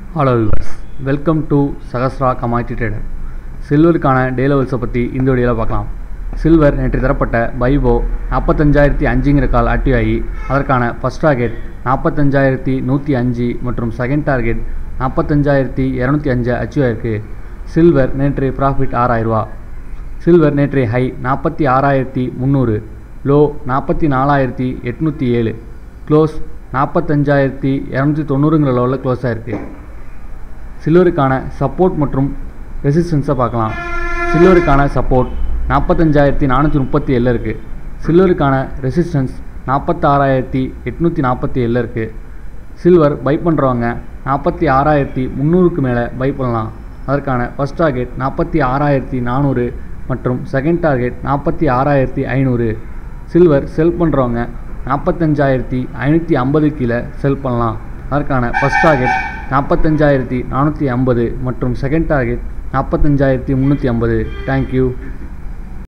hello viewers welcome to Sahasra commodity trader சில்வருக்கான day லெவல்ஸை பற்றி இந்த வீடியோவில் பார்க்கலாம் சில்வர் நேற்று தரப்பட்ட பைபோ நாற்பத்தஞ்சாயிரத்தி அஞ்சுங்கிற கால் ஆக்டிவ் ஆகி அதற்கான ஃபஸ்ட் டார்கெட் நாற்பத்தஞ்சாயிரத்தி நூற்றி அஞ்சு மற்றும் செகண்ட் டார்கெட் நாற்பத்தஞ்சாயிரத்தி இரநூத்தி அஞ்சு அச்சீவ் ஆயிருக்கு சில்வர் நேற்று ப்ராஃபிட் ஆறாயிரரூவா சில்வர் நேற்றைய ஹை நாற்பத்தி ஆறாயிரத்தி முந்நூறு லோ நாற்பத்தி நாலாயிரத்தி எட்நூற்றி ஏழு க்ளோஸ் நாற்பத்தஞ்சாயிரத்தி இரநூத்தி தொண்ணூறுங்கிற லெவலில் க்ளோஸ் ஆயிருக்கு சில்வருக்கான சப்போர்ட் மற்றும் ரெசிஸ்டன்ஸை பார்க்கலாம் சில்வருக்கான சப்போர்ட் நாற்பத்தஞ்சாயிரத்தி நானூற்றி முப்பத்தி ஏழில் இருக்குது சில்வருக்கான ரெசிஸ்டன்ஸ் நாற்பத்தாறாயிரத்தி எட்நூற்றி நாற்பத்தி ஏழில் இருக்குது சில்வர் பை பண்ணுறவங்க நாற்பத்தி ஆறாயிரத்தி முந்நூறுக்கு மேலே பை பண்ணலாம் அதற்கான ஃபஸ்ட் டார்கெட் நாற்பத்தி ஆறாயிரத்தி நானூறு மற்றும் செகண்ட் டார்கெட் நாற்பத்தி ஆறாயிரத்தி ஐநூறு சில்வர் செல் பண்ணுறவங்க நாற்பத்தஞ்சாயிரத்தி ஐநூற்றி ஐம்பது கீழே செல் பண்ணலாம் அதற்கான ஃபஸ்ட் டார்கெட் நாற்பத்தஞ்சாயிரத்தி நானூற்றி ஐம்பது மற்றும் செகண்ட் டார்கெட் நாற்பத்தஞ்சாயிரத்தி முந்நூற்றி ஐம்பது தேங்க்யூ